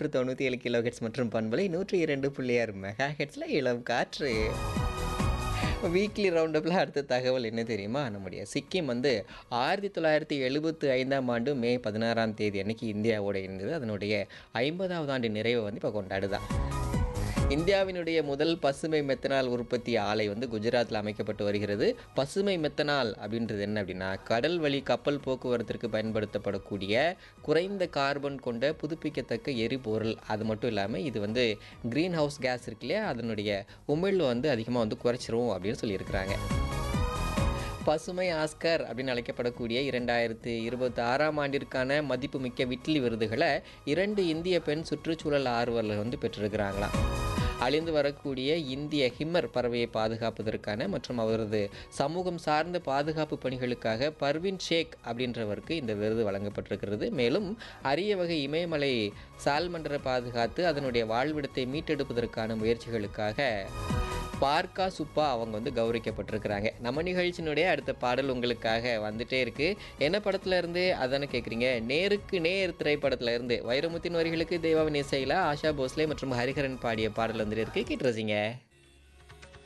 நூற்று தொண்ணூற்றி ஏழு கிலோ ஹெட்ஸ் மற்றும் பண்பலை நூற்றி இரண்டு புள்ளி ஆறு மெகா ஹெட்ஸில் இளம் காற்று வீக்லி ரவுண்டப்பில் அடுத்த தகவல் என்ன தெரியுமா நம்முடைய சிக்கிம் வந்து ஆயிரத்தி தொள்ளாயிரத்தி எழுபத்தி ஐந்தாம் ஆண்டு மே பதினாறாம் தேதி அன்னைக்கு இந்தியாவோட இருந்தது அதனுடைய ஐம்பதாவது ஆண்டு நிறைவை வந்து இப்போ கொண்டாடுதான் இந்தியாவினுடைய முதல் பசுமை மெத்தனால் உற்பத்தி ஆலை வந்து குஜராத்தில் அமைக்கப்பட்டு வருகிறது பசுமை மெத்தனால் அப்படின்றது என்ன அப்படின்னா கடல் வழி கப்பல் போக்குவரத்திற்கு பயன்படுத்தப்படக்கூடிய குறைந்த கார்பன் கொண்ட புதுப்பிக்கத்தக்க எரிபொருள் அது மட்டும் இல்லாமல் இது வந்து க்ரீன் ஹவுஸ் கேஸ் இருக்கு இல்லையா அதனுடைய உமிழ்வு வந்து அதிகமாக வந்து குறைச்சிரும் அப்படின்னு சொல்லியிருக்கிறாங்க பசுமை ஆஸ்கர் அப்படின்னு அழைக்கப்படக்கூடிய இரண்டாயிரத்து இருபத்தி ஆறாம் ஆண்டிற்கான மதிப்புமிக்க விட்லி விருதுகளை இரண்டு இந்திய பெண் சுற்றுச்சூழல் ஆர்வலர்கள் வந்து பெற்றிருக்கிறாங்களாம் அழிந்து வரக்கூடிய இந்திய ஹிம்மர் பறவையை பாதுகாப்பதற்கான மற்றும் அவரது சமூகம் சார்ந்த பாதுகாப்பு பணிகளுக்காக பர்வின் ஷேக் அப்படின்றவருக்கு இந்த விருது வழங்கப்பட்டிருக்கிறது மேலும் அரிய வகை இமயமலை சால்மண்டரை பாதுகாத்து அதனுடைய வாழ்விடத்தை மீட்டெடுப்பதற்கான முயற்சிகளுக்காக பார்க்கா சுப்பா அவங்க வந்து கௌரவிக்கப்பட்டிருக்கிறாங்க நம்ம நிகழ்ச்சியினுடைய அடுத்த பாடல் உங்களுக்காக வந்துட்டே இருக்கு என்ன படத்துல இருந்து அதானே கேட்குறீங்க நேருக்கு நேர் திரைப்படத்துல இருந்து வைரமுத்தின் வரிகளுக்கு தெய்வாவின் இசையில ஆஷா போஸ்லே மற்றும் ஹரிஹரன் பாடிய பாடல் வந்துட்டு இருக்கு கேட்டு ரசிங்க